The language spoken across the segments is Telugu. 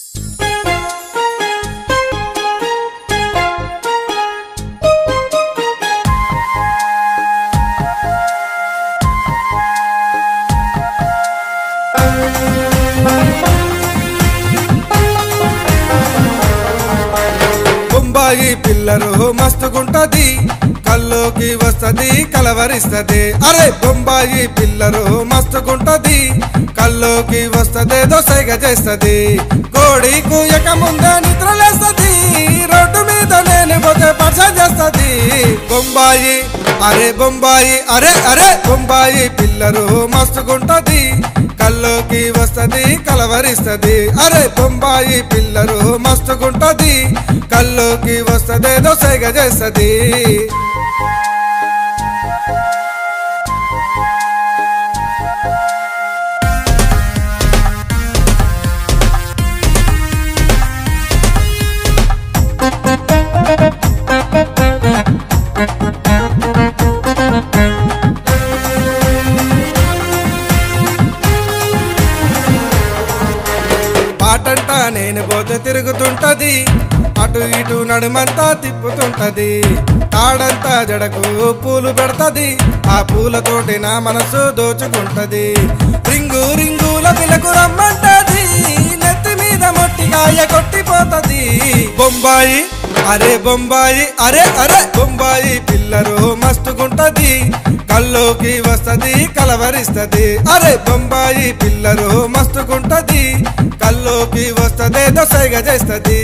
బొంబాయి పిల్లరు మస్తుగుంటది కల్లోకి వస్తది కలవరిస్తది అరే బొంబాయి పిల్లరు మస్తుగుంటది కల్లోకి వస్తదేదో సైగ చేస్తది కోడి కూయక ముందే నిద్రలేస్తది రోడ్డు మీద నేను పోతే పర్స చేస్తది బొంబాయి అరే బొంబాయి అరే అరే బొంబాయి పిల్లరు మస్తుగుంటది కల్లోకి వస్తది కలవరిస్తది అరే బొంబాయి పిల్లరు మస్తుగుంటది కల్లోకి వస్తదేదో సైగ చేస్తది పాటంట నేను పోతే తిరుగుతుంటది అటు ఇటు నడుమంతా తిప్పుతుంటది తాడంతా జడకు పూలు పెడతది ఆ పూలతోటి నా మనసు దోచుకుంటది రింగు రింగుల పిలకు రమ్మంటది నెత్తి మీద మొట్టికాయ కొట్టిపోతది బొంబాయి అరే బొంబాయి అరే అరే బొంబాయి పిల్లరు మస్తుగుంటది కల్లోకి వస్తది కలవరిస్తది అరే బొంబాయి పిల్లరు మస్తుగుంటది కల్లోకి వస్తదేదో సైగ చేస్తది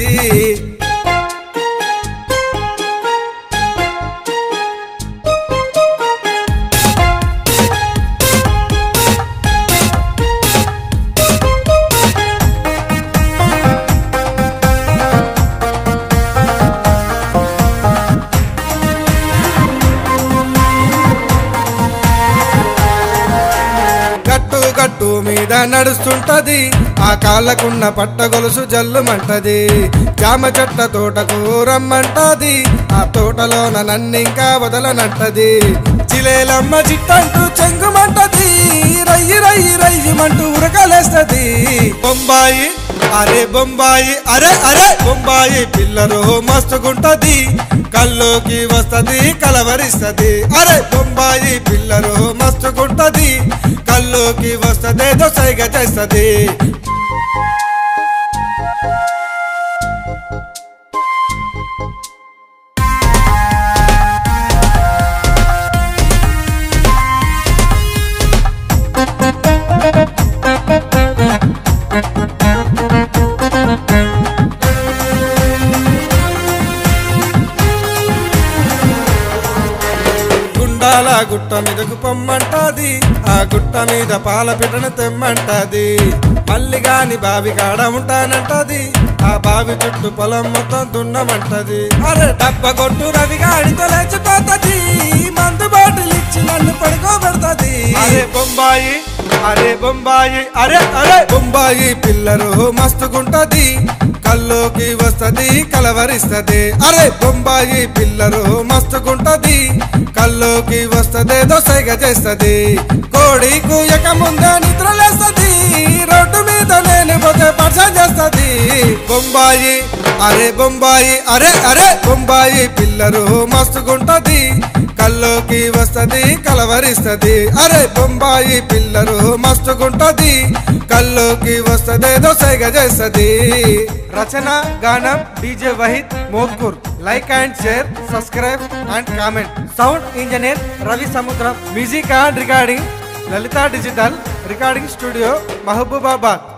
గట్టు గట్టు మీద నడుస్తుంటది ఆ కాళ్ళకున్న పట్టగొలుసు జల్లుమంటది జామ చెట్ల తోటకు రమ్మంటది ఆ తోటలోన నన్నింకా వదలనంటది చిలేలమ్మ చిట్టంటూ చెంగుమంటది రయ్యి రయ్యి రయ్యమంటూ ఉరకలేస్తది బొంబాయి అరే బొంబాయి అరే అరే బొంబాయి పిల్లలు మస్తుగుంటది కల్లోకి వస్తది కలవరిస్తది అరే బొంబాయి పిల్లలు మస్తుగుంటది కల్లోకి వస్తదేదో సైగ చేస్తది గుండాల గుట్ట మీదకు పొమ్మంటాది ఆ గుట్ట మీద పాల పిట్టను తెమ్మంటాది మల్లి గాని బావి కాడ ఉంటానంటది ఆ బావి చుట్టూ పొలం మొత్తం దున్నమంటది అరే డబ్బ కొట్టు రవి గాడితో లేచిపోతది మందు బాటిల్ ఇచ్చి నన్ను పడుకోబెడతది అరే బొంబాయి అరే బొంబాయి అరే అరే బొంబాయి పిల్లరు మస్తుగుంటది కల్లోకి వస్తది కలవరిస్తది అరే బొంబాయి పిల్లరు మస్తుగుంటది కల్లోకి వస్తదేదో సైగ చేస్తది కోడి కూయక ముందే నిద్రలేస్తది రోడ్డు మీద నేను పోతే పర్స చేస్తది బొంబాయి అరే బొంబాయి అరే అరే బొంబాయి పిల్లరు మస్తుగుంటది కల్లోకి వస్తది కలవరిస్తది అరే బొంబాయి పిల్లరు మస్తుగుంటది కల్లోకి వస్తదేదో సైగ చేస్తది రచన గానం DJ Wahid Mothkur like and share subscribe and comment sound engineer Ravi Samudram music and recording Lalitha digital recording studio Mahabubabad